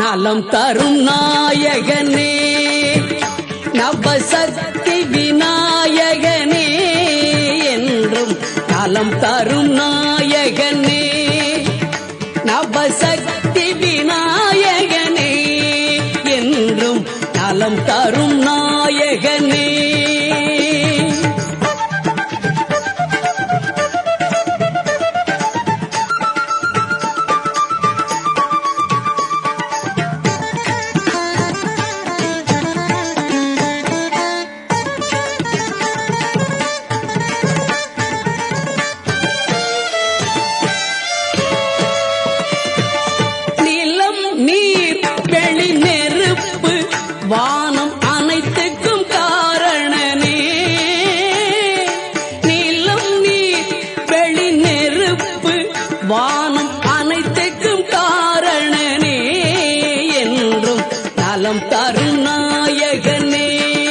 நலம் தரும் நாயகனே நவசக்தி விநாயகனே என்றும் நலம் தரும் நாயகனே நவசக்தி விநாயகனே என்றும் நலம் தரும் நாயகனே நிலம் நீர் வெளி நெருப்பு வானம் அனைத்துக்கும் காரணனே நிலம் நீர் வெளி நெருப்பு வானம் அனைத்துக்கும் காரணனே என்றும் நலம் தரும் நாயகனே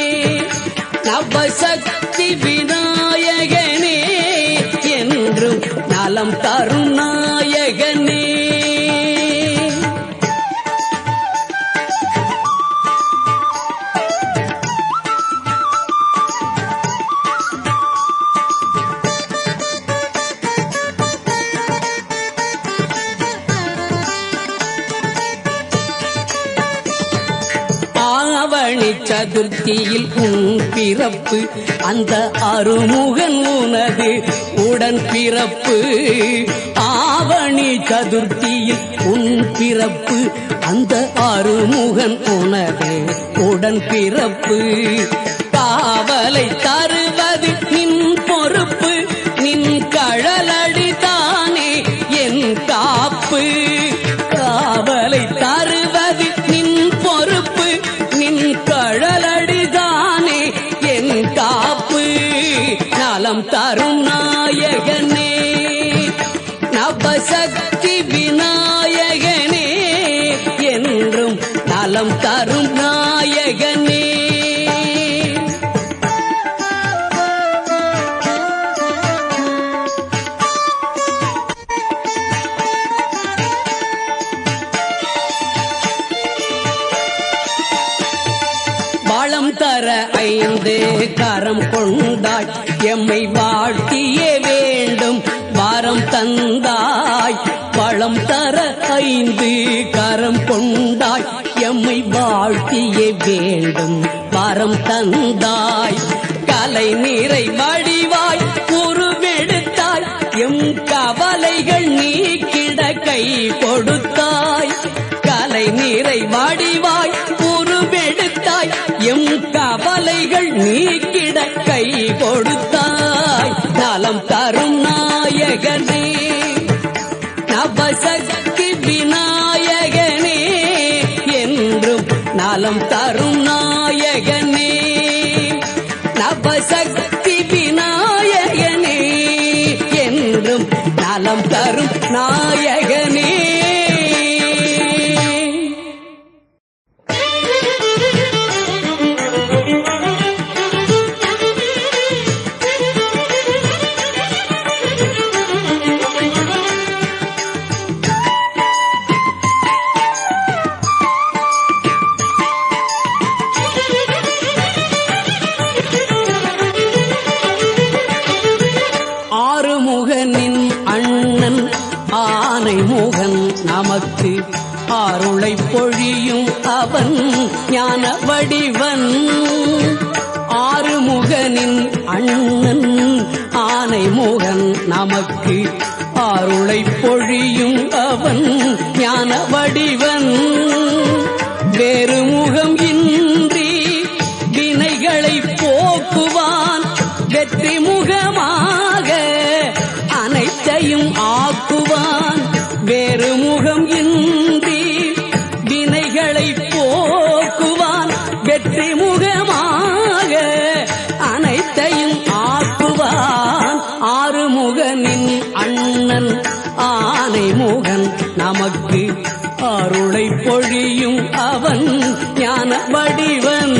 நவசக்தி விநாயகனே என்றும் நலம் தரும் நாயகனே ஆவணி சதுர்த்தியில் உன் பிறப்பு அந்த அருமுகன் உனது உடன் பிறப்பு ஆவணி சதுர்த்தியில் உன் பிறப்பு அந்த அருமுகன் உனது உடன் பிறப்பு காவலை தருவது நின் பொறுப்பு நின் கழலடி தானே என் காப்பு காவலை தருவது நின் பொறுப்பு நின் கழலடிதானே என் காப்பு நலம் தரும் நாயகனே நவசக்தி விநாயகனே என்றும் நலம் தரும் நாயகனே வளம் தர ஐந்து கரம் கொண்டாய் எம்மை வாழ்த்தியே வேண்டும் வாரம் தந்தாய் வளம் தர ஐந்து கரம் கொண்டாய் எம்மை வாழ்த்தியே வேண்டும் வாரம் தந்தாய் கலை நீரை வடிவாய் உருவெடுத்தாய் எம் கவலைகள் நீக்கிட கை கொடுத்தாய் கலை நீரை வடிவாய் உருவெடுத்தாய் எம் கவலைகள் நீக்கிட கை கொடுத்தாய் நலம் தரும் நாயகனே நவசக்தி விநாயகனே என்றும் நலம் தரும் நாயகனே நவசக்தி விநாயகனே என்றும் நலம் தரும் நாயகனே ஆறுமுகனின் அண்ணன் ஆனை முகன் நமக்கு ஆருளை பொழியும் அவன் ஞான வடிவன் ஆறுமுகனின் அண்ணன் ஆனை முகன் நமக்கு ஆருளை பொழியும் அவன் ஞான வடிவன் வேறு முகம் இன்றி வினைகளை போக்குவான் வெற்றி முகமாக அனைத்தையும் ஆக்குவான் வேறு முகம் இன்றி வினைகளை போக்குவான் வெற்றி முகமாக அனைத்தையும் ஆக்குவான் ஆறுமுகனின் அண்ணன் ஆனை முகன் நமக்கு அருளை பொழியும் அவன் ஞான வடிவன்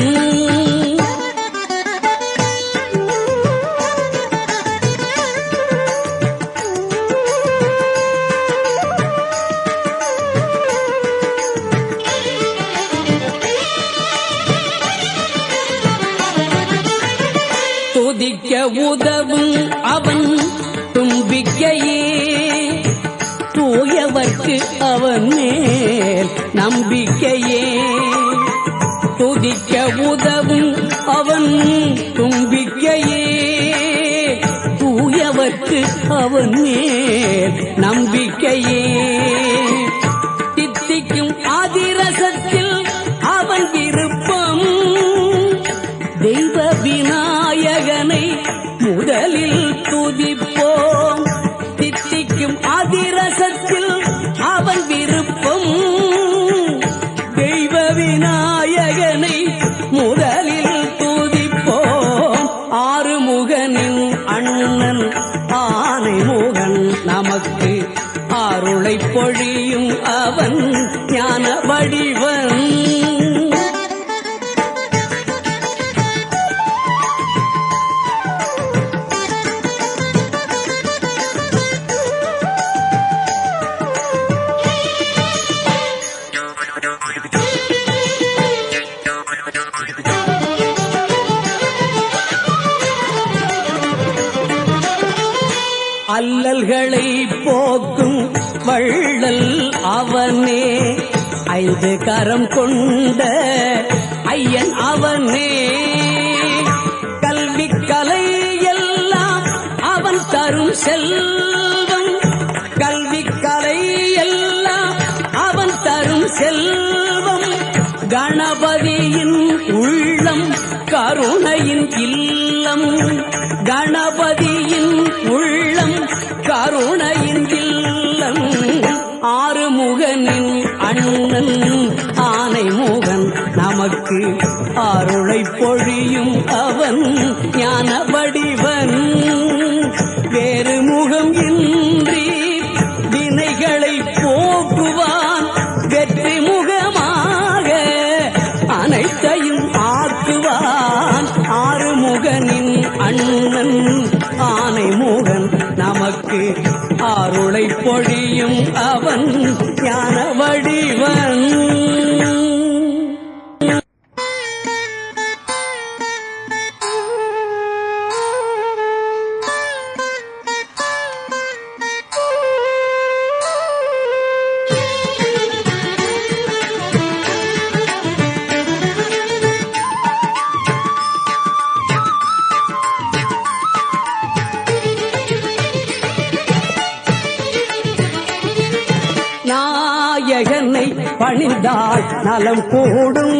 உதவும் அவன் தும்பிக்கையே தூயவர்க்கு அவன் மேல் நம்பிக்கையே துதிக்க உதவும் அவன் தும்பிக்கையே தூயவர்க்கு அவன் மேல் நம்பிக்கையே தித்திக்கும் ஆதிரசத்தில் அவன் விருப்பம் தெய்வ விநாயகனை முதலில் துதிப்போம் தித்திக்கும் அதிரசத்தில் அவன் விருப்பம் தெய்வ விநாயகனை முதலில் துதிப்போம் ஆறுமுகனின் அண்ணன் ஆனை முகன் நமக்கு அருளை பொழியும் அவன் ஞான வடிவன் அல்லல்களை போக்கும் வள்ளல் அவனே ஐந்து கரம் கொண்ட ஐயன் அவனே கல்வி கலை எல்லாம் அவன் தரும் செல்வம் கல்வி கலை எல்லாம் அவன் தரும் செல்வம் கணபதியின் உள்ளம் கருணையின் இல்லம் கணபதியின் உள்ளம் கருணையின் இல்லம் ஆறுமுகனின் அண்ணன் ஆனை முகன் நமக்கு அருளை பொழியும் அவன் ஞான வடிவன் வேறு முகம் இன்றி வினைகளை போக்குவான் வெற்றி முகமாக அனைத்தையும் ஆக்குவான் ஆறுமுகனின் அண்ணன் ஆனை முகன் நமக்கு அருளை பொழியும் அவன் ஞான வடிவன் நாயகனை பணிந்தால் நலம் கூடும்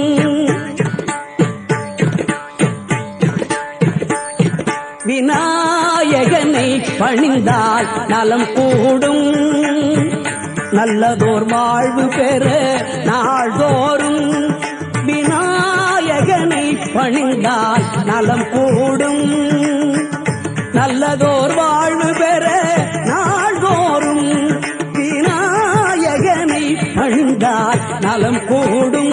விநாயகனை பணிந்தால் நலம் கூடும் நல்லதோர் வாழ்வு பெற நாள்தோறும் விநாயகனை பணிந்தால் நலம் கூடும் நல்லதோர் வாழ்வு பெற நாள்தோறும் விநாயகனை பணிந்தால் நலம் கூடும்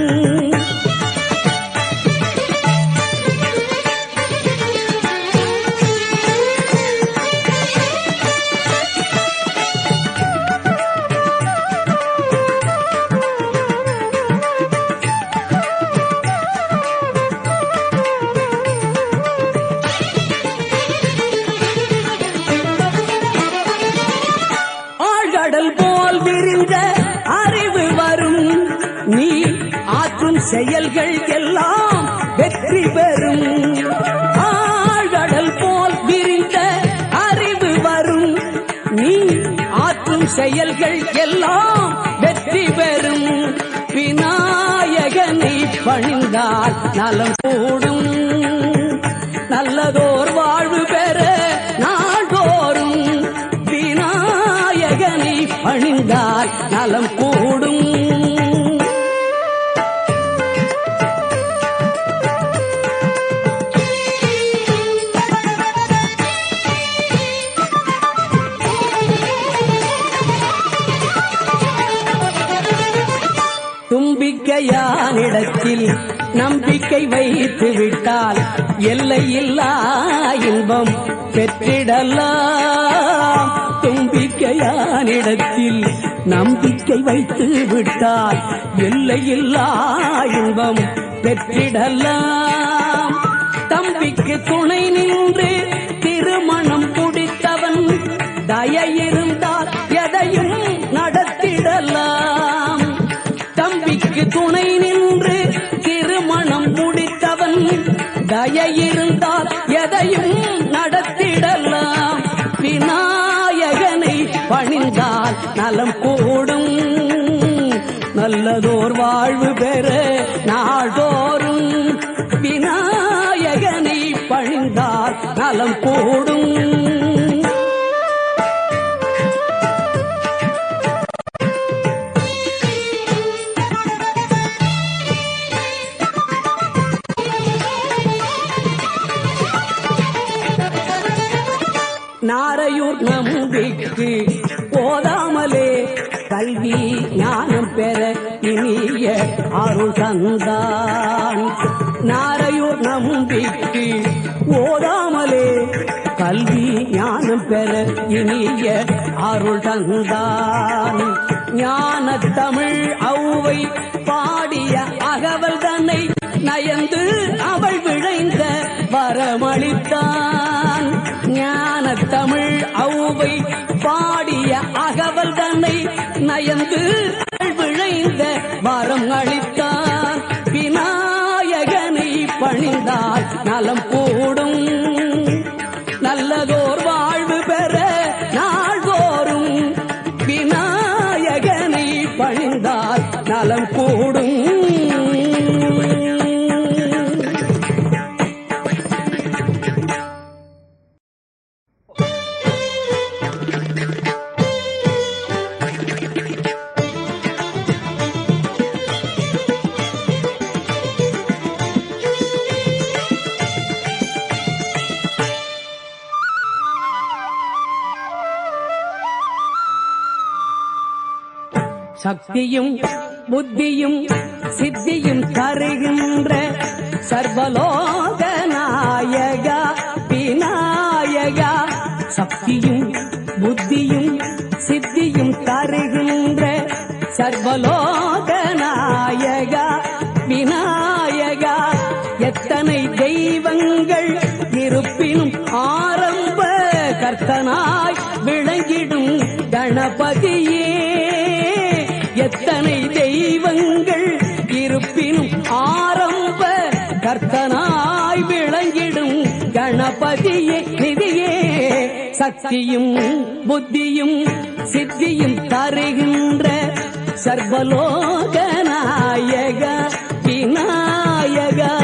ஆழ்கடல் போல் விரிந்த அறிவு வரும் நீ ஆற்றும் செயல்கள் எல்லாம் வெற்றி பெறும் ஆழ்கடல் போல் விரிந்த அறிவு வரும் நீ ஆற்றும் செயல்கள் எல்லாம் வெற்றி பெறும் விநாயகனை பணிந்தால் நலம் கூடும் நல்லதோர் வாழ்வு பெற நாள்தோறும் விநாயகனை பணிந்தால் நலம் கூடும் தும்பிக்கையானிடத்தில் நம்பிக்கை வைத்து விட்டால் எல்லையில்லா இன்பம் பெற்றிடலாம் தும்பிக்கையானிடத்தில் நம்பிக்கை வைத்து விட்டால் எல்லையில்லா இன்பம் பெற்றிடலாம் தம் தம்பிக்கு துணை நின்று திருமணம் முடித்தவன் தய இருந்தால் எதையும் நடத்திடலாம் தம்பிக்கு துணை நின்று திருமணம் முடித்தவன் தய இருந்தால் எதையும் நடத்திடலாம் விநாயகனை பணிந்தால் நலம் கூடும் நல்லதோர் வாழ்வு பெற நாள்தோறும் விநாயகனை பணிந்தால் நலம் கூடும் நாரையூர் நம்பிக்கு போதாமலே கல்வி ஞானம் பெற இனிய அருள் தந்தான் நாரையூர் நம்பிக்கு ஓதாமலே கல்வி ஞானம் பெற இனிய அருள் தந்தான் ஞான தமிழ் ஔவை பாடிய அகவல் தன்னை நயந்து அவள் விழைந்த வரமளித்தான் ஞான தமிழ் ஔவை பாடிய அகவல் தன்னை நயந்து அவள் விழைந்த வரம் அளித்தான் விநாயகனை பணிந்தால் நலம் கூடும் நல்லதோர் வாழ்வு பெற நாள்தோறும் விநாயகனை பணிந்தால் நலம் கூடும் சக்தியும் புத்தியும் சித்தியும் தருகின்ற சர்வலோக நாயகா விநாயகா சக்தியும் புத்தியும் சித்தியும் தருகின்ற சர்வலோக நாயகா விநாயகா எத்தனை தெய்வங்கள் இருப்பினும் ஆரம்ப கர்த்தனாய் விளங்கிடும் கணபதியே எத்தனை தெய்வங்கள் இருப்பினும் ஆரம்ப கர்த்தனாய் விளங்கிடும் கணபதியே நிதியே சக்தியும் புத்தியும் சித்தியும் தருகின்ற சர்வலோக நாயக விநாயகா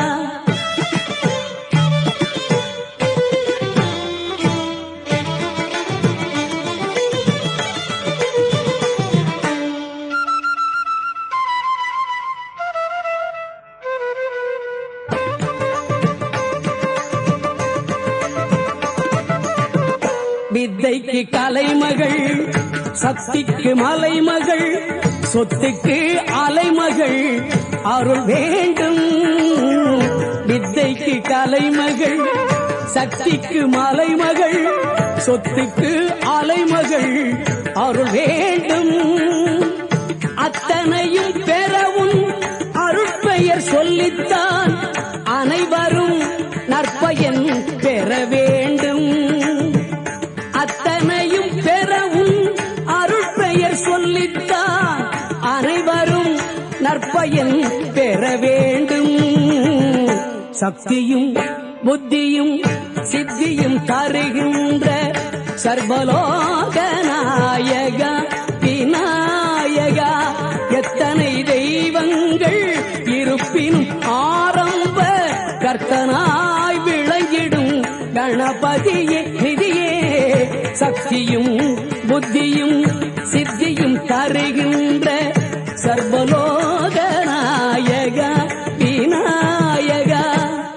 வித்தைக்கு கலைமகள் சக்திக்கு மலைமகள் சொத்துக்கு அலைமகள் அருள் வேண்டும் வித்தைக்கு கலைமகள் சக்திக்கு மலைமகள் சொத்துக்கு அலைமகள் அருள் வேண்டும் அத்தனையும் பெறவும் அருட்பெயர் சொல்லித்தான் அனைவரும் நற்பயன் பெற வேண்டும் அத்தனையும் பெறவும் அருட்பெயர் சொல்லித்தான் அனைவரும் நற்பயன் பெற வேண்டும் சக்தியும் புத்தியும் சித்தியும் தருகின்ற சர்வலோக நாயகா விநாயகா எத்தனை தெய்வங்கள் இருப்பினும் ஆரம்ப கர்த்தனாய் விளங்கிடும் கணபதியே நிதியே சக்தியும் புத்தியும் சித்தியும் தருகின்ற சர்வலோக நாயகா விநாயகா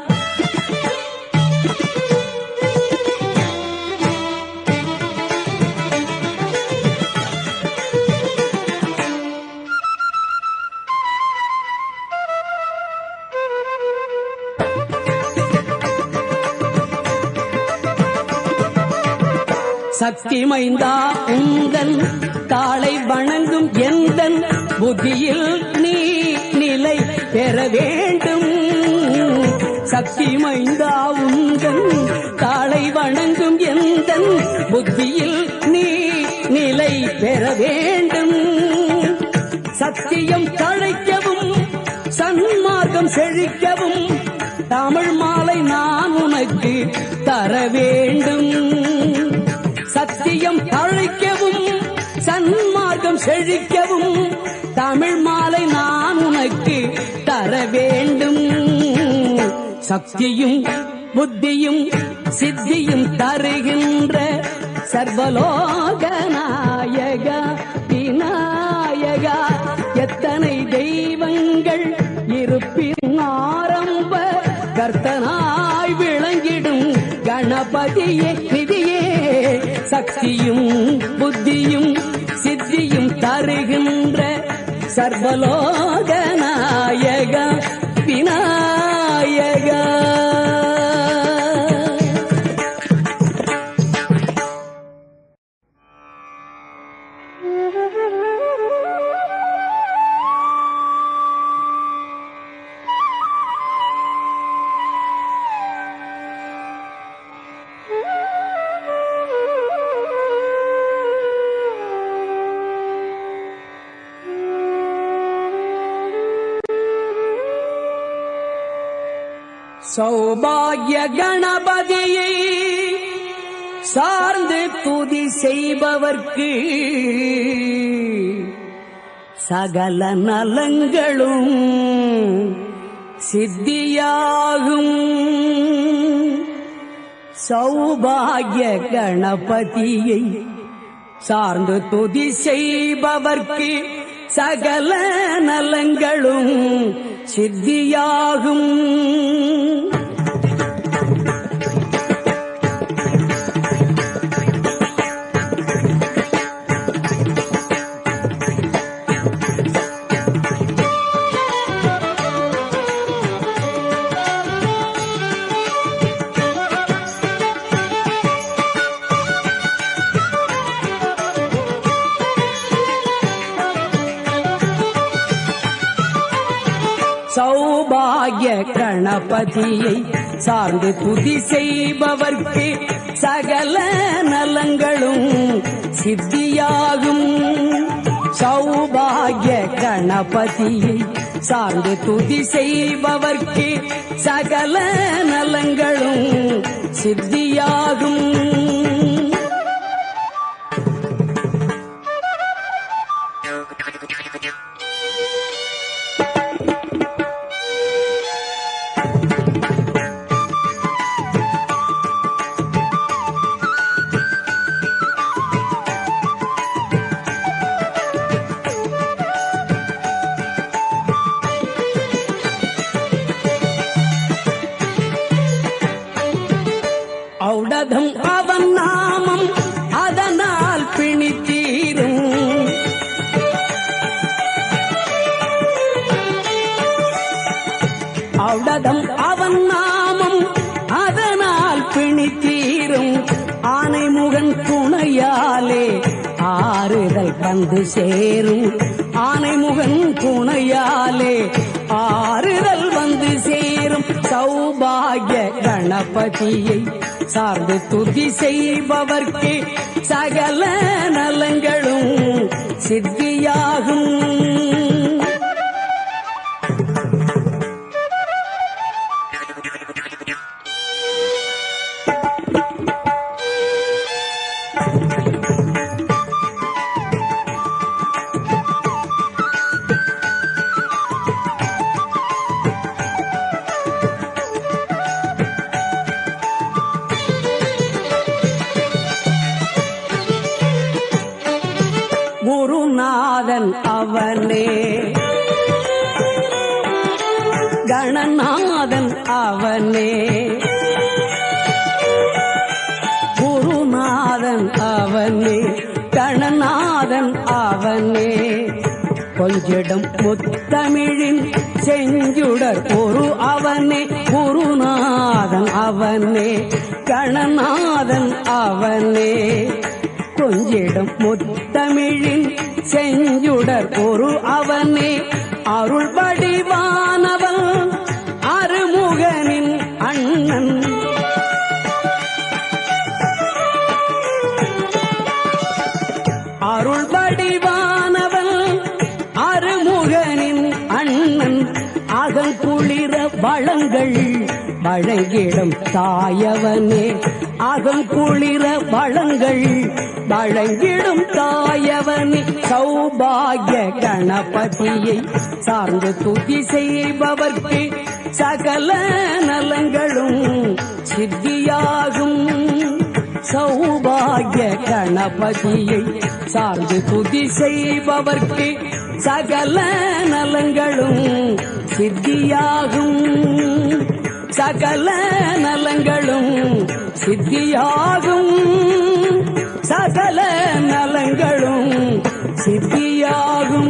சக்தி மைந்தா உந்தன் தாளை வணங்கும் எந்தன் புத்தியில் நீ நிலை பெற வேண்டும் சக்தி மைந்தா உந்தன் தாளை வணங்கும் எந்தன் புத்தியில் நீ நிலை பெற வேண்டும் சத்தியம் தழைக்கவும் சன்மார்க்கம் செழிக்கவும் தமிழ் மாலை நான் உனக்கு தர வேண்டும் சத்தியம் தழைக்கவும் சன்மார்க்கம் செழிக்கவும் தமிழ் மாலை நான் உனக்கு தர வேண்டும் சக்தியும் புத்தியும் சித்தியும் தருகின்ற சர்வலோக நாயகா விநாயகா எத்தனை தெய்வங்கள் இருப்பின் ஆரம்ப கர்த்தனாய் விளங்கிடும் கணபதியே நிதியே சக்தியும் புத்தியும் சித்தியும் தருகின்ற சர்வலோக நாயகா விநாயகா சௌபாகிய கணபதியை சார்ந்து துதி செய்பவர்க்கு சகல நலங்களும் சித்தியாகும் சௌபாகிய கணபதியை சார்ந்து துதி செய்பவர்க்கு சகல நலங்களும் சித்தியாகும் சௌபாகிய கணபதியை சார்ந்து துதி செய்பவர்க்கு சகல நலங்களும் சித்தியாகும் சௌபாகிய கணபதியை சார்ந்து துதி செய்பவர்க்கு சகல நலங்களும் சித்தியாகும் ஔடதம் அவன் நாமம் அதனால் பிணித்தீரும் ஔடதம் அவன் நாமம் அதனால் பிணித்தீரும் ஆனைமுகன் துணையாலே ஆறுதல் வந்து சேரும் ஆனைமுகன் துணையாலே ஆறுதல் வந்து சேரும் சௌபாகிய கணபதியை சார்ந்து துதி செய்பவர்க்கு சகல நலங்களும் சித்தியாகும் குருநாதன் அவனே கணநாதன் அவனே குருநாதன் அவனே கணநாதன் அவனே கொஞ்சிடம் முத்தமிழின் செஞ்சுடர் ஒரு அவனே குருநாதன் அவனே கணநாதன் அவனே கொஞ்சிடம் முத்தமிழின் செஞ்சுடர் ஒரு அவனே அருள் வடிவானவன் அருமுகனின் அருள் வடிவானவன் அருமுகனின் அண்ணன் அகங்குளிர வளங்கள் வழங்கிடும் தாயவனே அகங்குளிர வளங்கள் வழங்கிடும் தாயவனே சௌபாகிய கணபதியை சார்ந்து துதி செய்பவர்க்கு சகல நலங்களும் சித்தியாகும் சௌபாகிய கணபதியை சார்ந்து துதி செய்பவர்க்கு சகல நலங்களும் சித்தியாகும் சகல நலங்களும் சித்தியாகும் சகல நலங்களும் சித்தியாகும்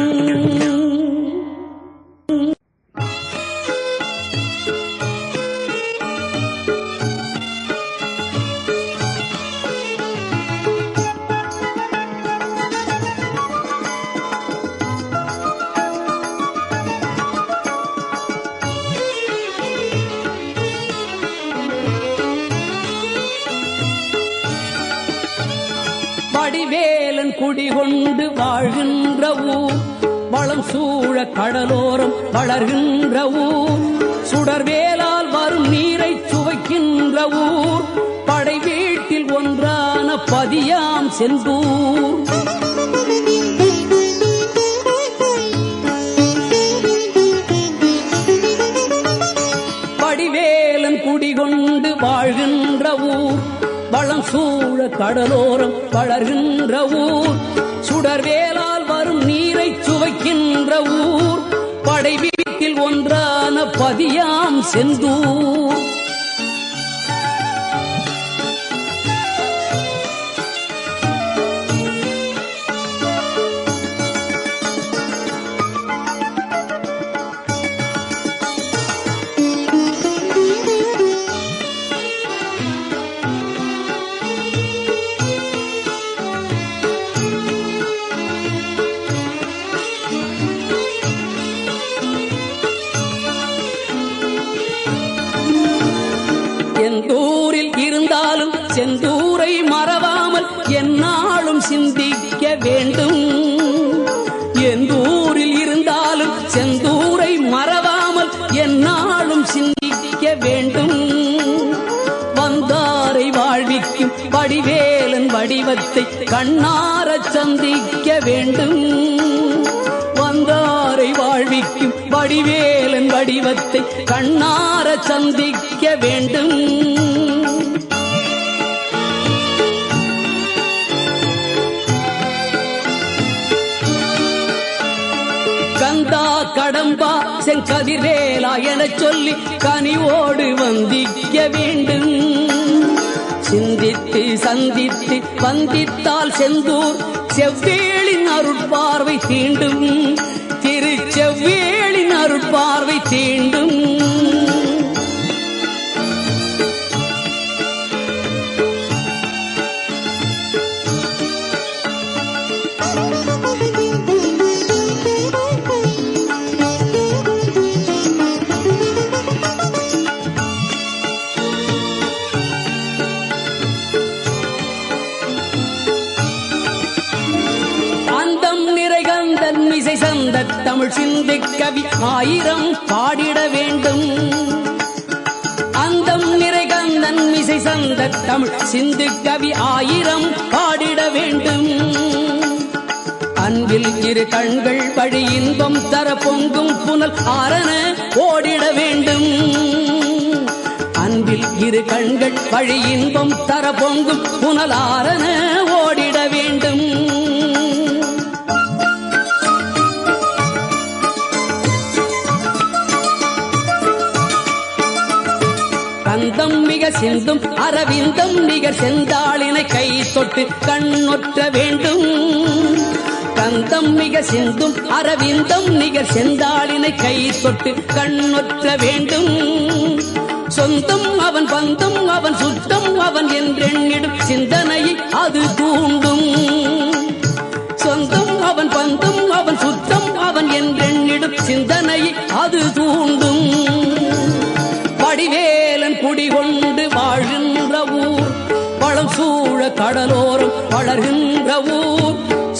வடிவேலன் குடிகொண்டு வாழ்கின்ற ஊர் வளம் சூழ கடலோரம் வளர்கின்ற ஊர் சுடர்வேலால் வரும் நீரை சுவைக்கின்ற ஊர் படை வீட்டில் ஒன்றான பதியாம் செந்தூர் வடிவேலன் குடிகொண்டு வாழ்கின்ற ஊர் வளம் சூழ கடலோரம் வளர்கின்ற ஊர் சுடர்வேலால் வரும் நீரை சுவைக்கின்ற ஊர் படை வீட்டில் ஒன்றான பதியாம் செந்தூர் எந்தூரில் இருந்தாலும் செந்தூரை மறவாமல் எந்நாளும் சிந்திக்க வேண்டும் எந்தூரில் இருந்தாலும் செந்தூரை மறவாமல் எந்நாளும் சிந்திக்க வேண்டும் வந்தாரை வாழ்விக்கும் வடிவேலன் வடிவத்தை கண்ணாரச் சந்திக்க வேண்டும் வந்தாரை வாழ்விக்கும் வடிவேலன் வடிவத்தை கண்ணார சந்திக்க வேண்டும் கந்தா கடம்பா செங்கதிர்வேலா எனச் சொல்லி கனிவோடு வந்திக்க வேண்டும் சிந்தித்து சந்தித்து வந்தித்தால் செந்தூர் செவ்வேளின் அருட்பார்வை தீண்டும் திரு செவ்வேளின் அருட்பார்வை தீண்டும் அந்தம் நிறைகந்தன் மிசை சந்த தமிழ் சிந்து கவி ஆயிரம் பாடிட வேண்டும் அந்தம் நிறைகந்தன் மிசை சந்த தமிழ் சிந்து கவி ஆயிரம் பாடிட வேண்டும் அன்பில் இரு கண்கள் வழி இன்பம் தர பொங்கும் புனல் ஆரண ஓடிட வேண்டும் அன்பில் இரு கண்கள் வழி இன்பம் தர பொங்கும் புனல் ஆரண ஓடிட வேண்டும் கந்தம் மிக சிந்தும் அரவிந்தம் நிகர் செந்தாளினை கை தொட்டு கண்ணொற்ற வேண்டும் கந்தம் மிக சிந்தும் அரவிந்தம் நிகர் செந்தாளினை கை தொட்டு கண்ணொற்ற வேண்டும் சொந்தம் அவன் பந்தம் அவன் சுத்தம் அவன் என்றெண்ணிடும் சிந்தனையை அது தூண்டும் சொந்தம் அவன் பந்தம் அவன் சுத்தம் அவன் என்றெண்ணிடும் சிந்தனையை அது தூண்டும் வடிவேலன் குடிகொண்டு வாழ்கின்ற ஊர் வளம் சூழ கடலோரம் வளர்கின்ற ஊர்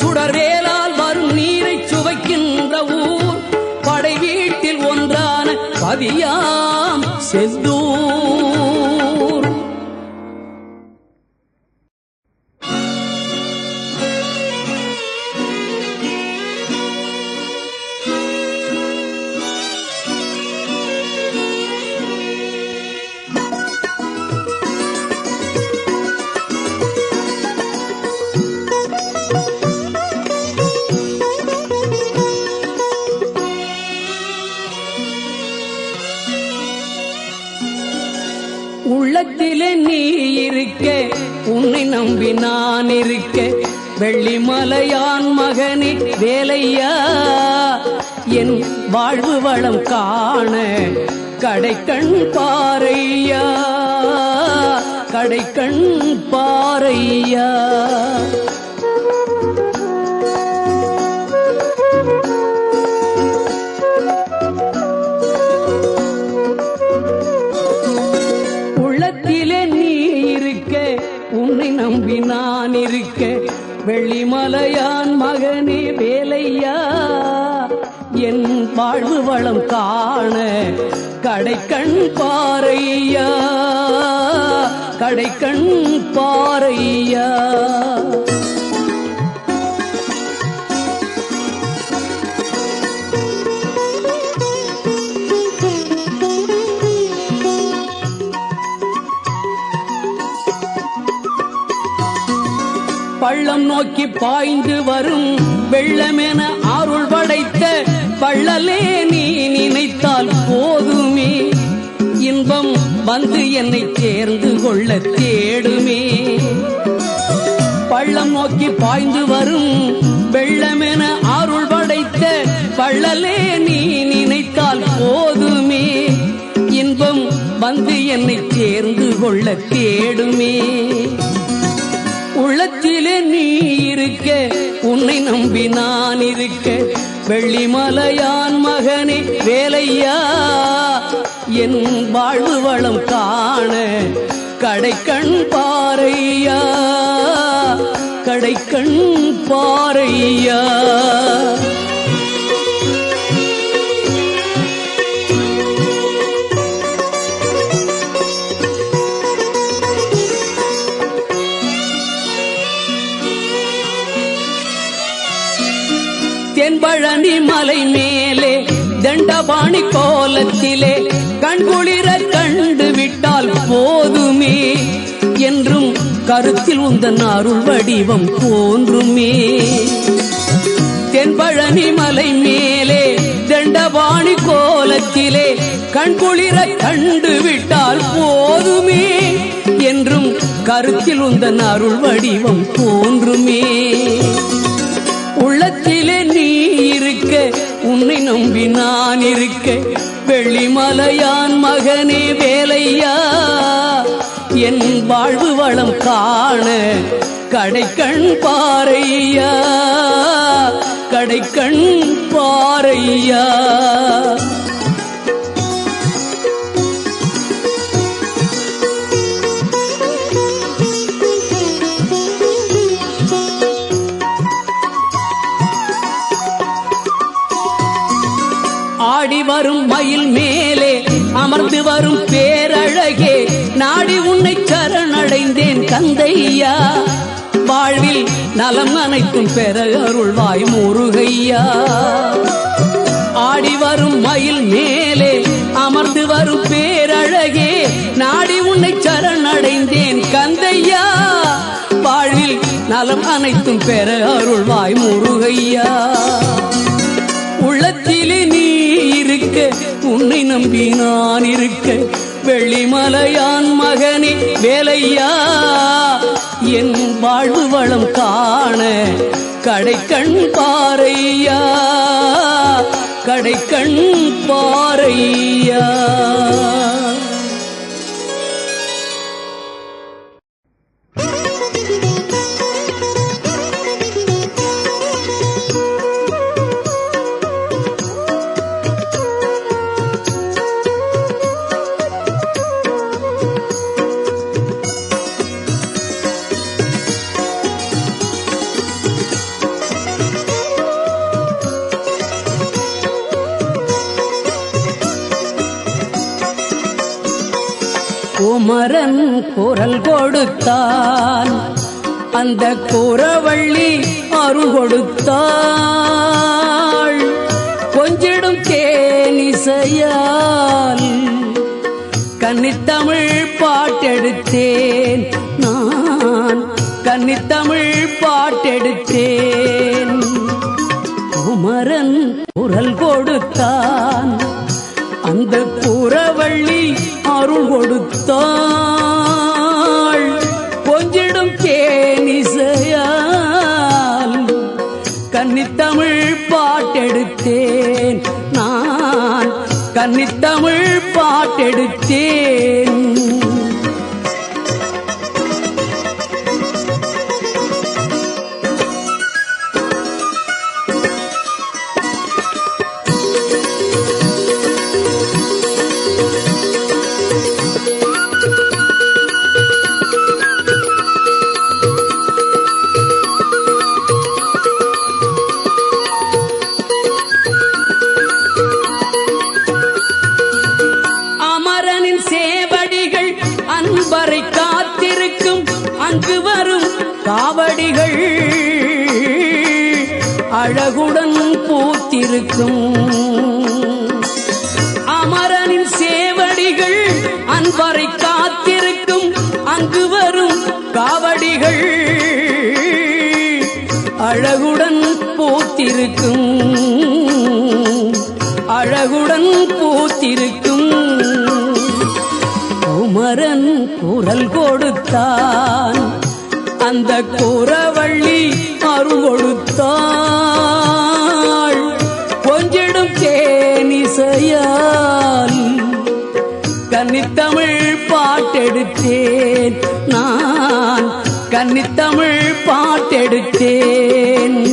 பதியாம் செந்தூர் உள்ளத்திலே நீ இருக்க உன்னை நம்பி நான் இருக்க வெள்ளிமலையான் மகனே வேலையா என் வாழ்வு வளம் காண கடைக்கண் பாறையா கடைக்கண் பாறையா உள்ளத்திலே நீ இருக்க உன்னை நம்பி நான் இருக்க வெள்ளிமலையான் மகனே வேலையா என் வாழ்வு வளம் காண கடைக்கண் பாறையா கடைக்கண் பாறையா பள்ளம் நோக்கி பாய்ந்து வரும் வெள்ளமென அருள் படைத்த பள்ளலே நீ நினைத்தால் போதுமே இன்பம் வந்து என்னை சேர்ந்து கொள்ள தேடுமே பள்ளம் நோக்கி பாய்ந்து வரும் வெள்ளமென அருள் படைத்த பள்ளலே நீ நினைத்தால் போதுமே இன்பம் வந்து என்னை சேர்ந்து கொள்ள தேடுமே உள்ளத்திலே நீ இருக்க உன்னை நம்பி நான் இருக்க வெள்ளிமலையான் மகனே வேலையா என் வாழ்வு வளம் காண கடைக்கண் பாறையா கடைக்கண் பாறையா தென்பழனி மலை மேலே தண்டபாணி கோலத்திலே கண்குளிர கண்டு விட்டால் போதுமே என்றும் கருத்தில் உந்தன் அருள் வடிவம் தோன்றுமே தென்பழனி மலை மேலே தண்டபாணி கோலத்திலே கண்குளிர கண்டு விட்டால் போதுமே என்றும் கருத்தில் உந்தன் அருள் வடிவம் தோன்றுமே உள்ளத்திலே நீ இருக்க உன்னை நம்பி நான் இருக்க வெள்ளிமலையான் மகனே வேலையா என் வாழ்வு வளம் காண கடைக்கண் பாறையா கடைக்கண் பாறையா ஆடி வரும் மயில் மேலே அமர்ந்து வரும் பேரழகே நாடி உன்னை சரணடைந்தேன் கந்தையா வாழ்வில் நலம் அனைத்தும் பெற அருள்வாய் முருகையா ஆடி வரும் மயில் மேலே அமர்ந்து வரும் பேரழகே நாடி உன்னை சரணடைந்தேன் கந்தையா வாழ்வில் நலம் அனைத்தும் பெற அருள்வாய் முருகையா உள்ளத்திலே நீ இருக்க உன்னை நம்பி நான் இருக்க வெள்ளிமலையான் மகனே வேலையா என் வாழ்வு வளம் காண கடைக்கண் பாறையா கடைக்கண் பாறையா குமரன் குரல் கொடுத்தான் அந்த குறவள்ளி அருள் கொடுத்தாள் கொஞ்சிடும் தேனிசையால் கன்னித்தமிழ் பாட்டெடுத்தேன் நான் கன்னித்தமிழ் பாட்டெடுத்தேன் குமரன் குரல் கொடுத்தான் அந்த குறவள்ளி அருள் கொடுத்தாள் கொஞ்சிடும் தேனிசையால் கன்னித்தமிழ் பாட்டெடுத்தேன் நான் கன்னித்தமிழ் பாட்டெடுத்தேன் அமரனின் சேவடிகள் அன்பரை காத்திருக்கும் அங்கு வரும் காவடிகள் அழகுடன் பூத்திருக்கும் அமரனின் சேவடிகள் அன்பரை காத்திருக்கும் அங்கு வரும் காவடிகள் அழகுடன் பூத்திருக்கும் அழகுடன் பூத்திருக்கும் குமரன் குரல் கொடுத்தான் அந்த குறவள்ளி அருள் கொடுத்தாள் கொஞ்சிடும் தேனிசையால் கன்னித்தமிழ் பாட்டெடுத்தேன் நான் கன்னித்தமிழ் பாட்டெடுத்தேன்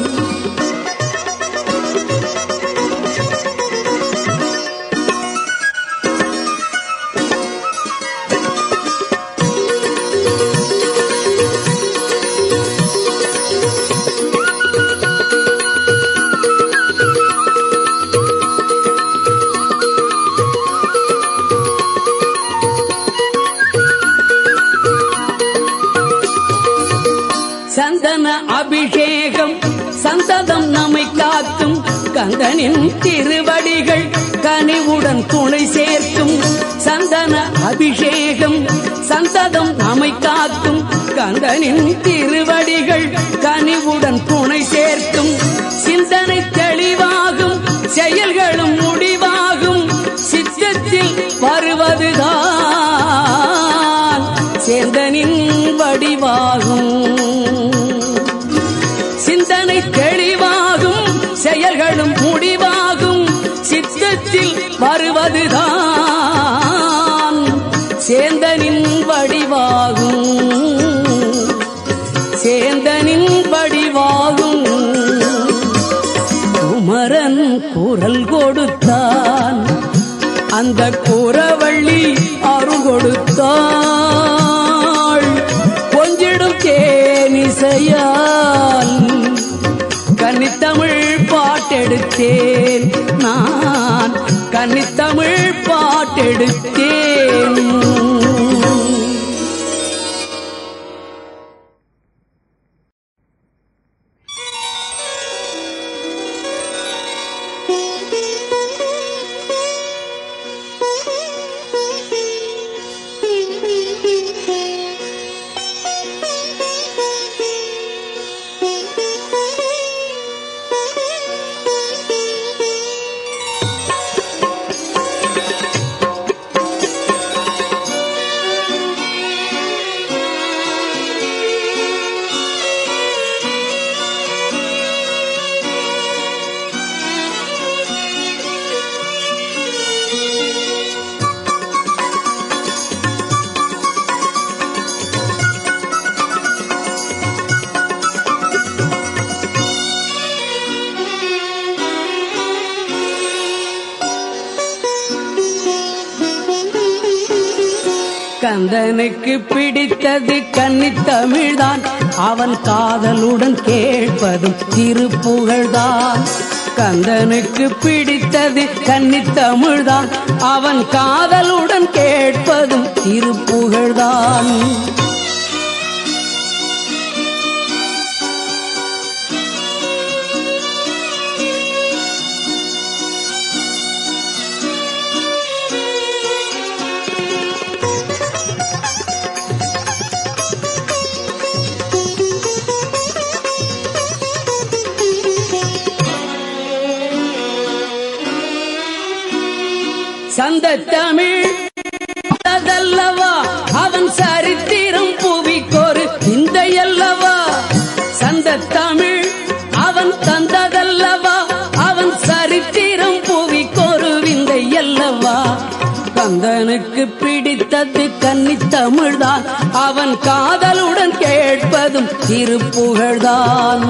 சந்தன அபிஷேகம் சந்ததம் நம்மை காக்கும் கந்தனின் திருவடிகள் கனிவுடன் துணை சேர்க்கும் சந்தன அபிஷேகம் சந்ததம் நம்மை காக்கும் கந்தனின் திருவடிகள் கனிவுடன் துணை சேர்க்கும் சிந்தனை தெளிவாகும் செயல்களும் முடிவாகும் சித்தத்தில் வருவதுதான் சேந்தனின் வடிவாகும் சிந்தனை தெளிவாகும் செயல்களும் முடிவாகும் சித்தத்தில் வருவதுதான் சேந்தனின் வடிவாகும் சேந்தனின் வடிவாகும் குமரன் குரல் கொடுத்தான் அந்த குறவள்ளி அருள் கொடுத்தாள் கொஞ்சிடும் தேனிசையால் கன்னித்தமிழ் பாட்டெடுத்தேன் நான் கன்னித்தமிழ் பாட்டெடுத்தேன் கந்தனுக்கு பிடித்தது கன்னித்தமிழ்தான் அவன் காதலுடன் கேட்பதும் திருப்புகழ்தான் கந்தனுக்கு பிடித்தது கன்னித்தமிழ்தான் அவன் காதலுடன் கேட்பதும் திருப்புகழ்தான் சந்த தமிழ் அதல்லவா அவன் சரித்திரம் புவிக்கொரு விந்தையல்லவா சந்த தமிழ் அவன் தந்ததல்லவா அவன் சரித்திரம் புவிக்கொரு விந்தையல்லவா கந்தனுக்கு பிடித்தது கன்னித்தமிழ்தான் அவன் காதலுடன் கேட்பதும் திருப்புகழ்தான்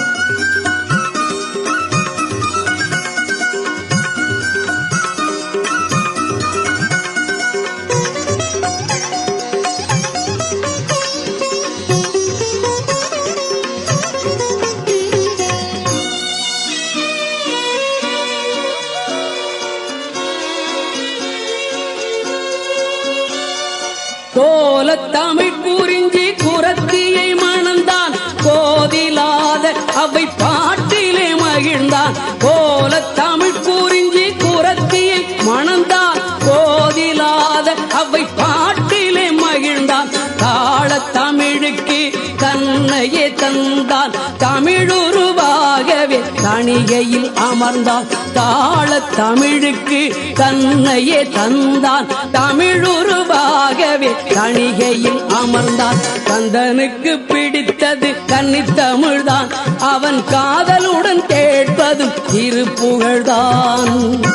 கோல தமிழ் குறிஞ்சி குரத்தியை மணந்தான் கோதிலாத அவை பாட்டிலே மகிழ்ந்தான் கோல தமிழ் குறிஞ்சி குரத்தியை மணந்தான் கோதிலாத அவை பாட்டிலே மகிழ்ந்தான் தாழ தமிழுக்கு தன்னையே தந்தான் தமிழுருவாகவே தணிகையில் அமர்ந்தான் தாழ தமிழுக்கு தன்னையே தந்தான் தமிழுருவாகவே தணிகையில் அமர்ந்தான் கந்தனுக்கு பிடித்தது கன்னித்தமிழ்தான் அவன் காதலுடன் கேட்பதும் திருப்புகழ்தான்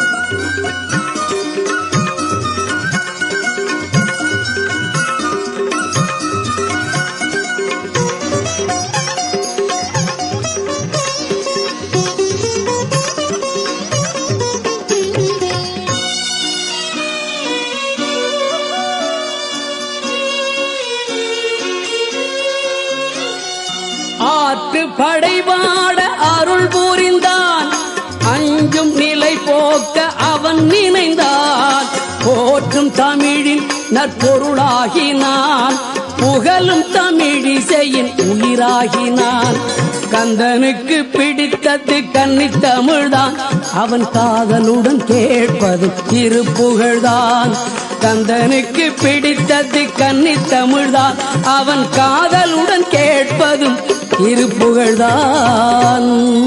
ஆற்று படைவாட அருள் புரிந்தான் அஞ்சும் நிலை போக்க அவன் நினைந்தான் போற்றும் தமிழின் நற்பொருளாகினான் புகழும் தமிழிசையின் உயிராகினான் கந்தனுக்கு பிடித்தது கன்னி தமிழ்தான் அவன் காதலுடன் கேட்பது திருப்புகழ்தான் கந்தனுக்கு பிடித்தது கன்னி தமிழ்தான் அவன் காதலுடன் கேட்பதும் திருப்புகழ்தான்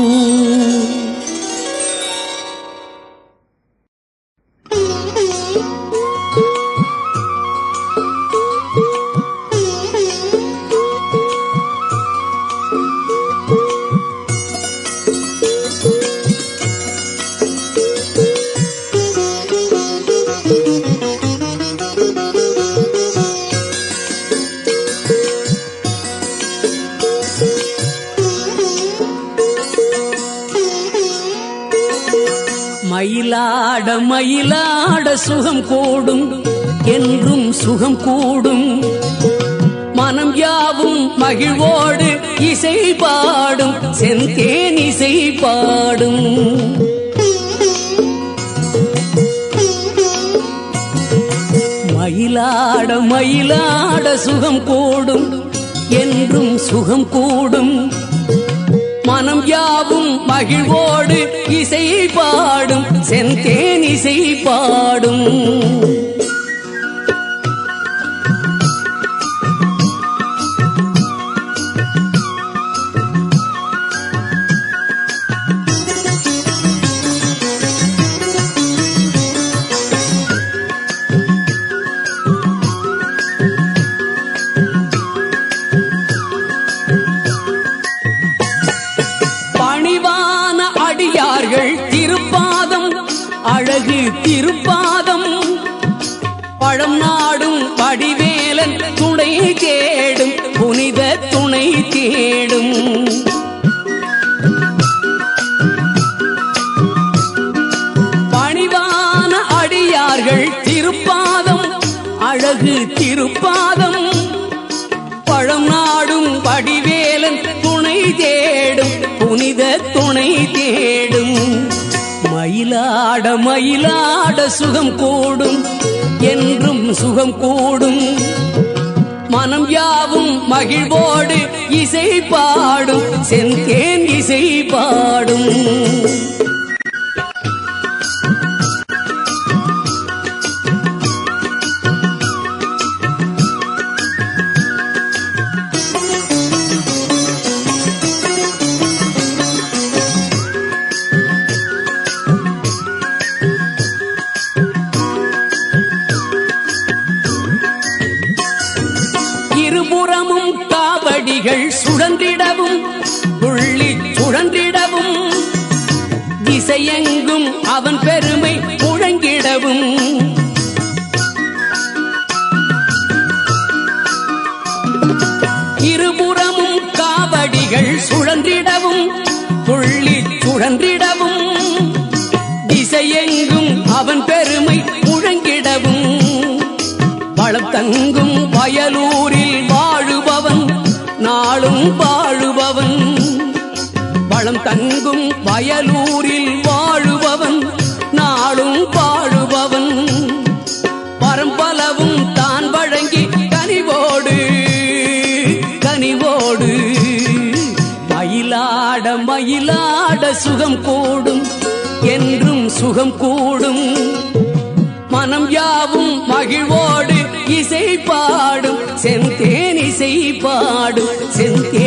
மயிலாட மயிலாட சுகம் கூடும் என்றும் சுகம் கூடும் மனம் யாவும் மகிழ்வோடு இசை பாடும் செந்தேன் இசை பாடும் மயிலாட மயிலாட சுகம் கூடும் என்றும் சுகம் கூடும் மனம் யாவும் மகிழ்வோடு இசை பாடும் செந்தேன் இசை பாடும் பணிவான அடியார்கள் திருப்பாதம் அழகு திருப்பாதம் பழம் நாடும் வடிவேலன் துணை தேடும் புனித துணை தேடும் பணிவான அடியார்கள் திருப்பாதம் அழகு திருப்பாதம் பழம் நாடும் வடிவேலன் துணை தேடும் புனித துணை தேடும் மயிலாட மயிலாட சுகம் கூடும் என்றும் சுகம் கூடும் மனம் யாவும் மகிழ்வோடு இசை பாடும் செந்தேன் இசை பாடும் இருபுறமும் காவடிகள் சுழன்றிடவும் புள்ளி சுழன்றிடவும் திசையெங்கும் அவன் பெருமை முழங்கிடவும் இருபுறமும் காவடிகள் சுழன்றிடவும் புள்ளி சுழன்றிடவும் திசையெங்கும் அவன் பெருமை முழங்கிடவும் வளம் தங்கும் வயலூரில் வாழுபவன் நாளும் வாழுபவன் வளம் தங்கும் வயலூரில் வாழுபவன் நாளும் வாழுபவன் பரம்பலவும் தான் வழங்கி கனிவோடு கனிவோடு மயிலாட மயிலாட சுகம் கூடும் என்றும் சுகம் கூடும் மனம் யாவும் மகிழ்வோடு இசை பாடும் செந்தேன் இசை பாடும் செந்தேன்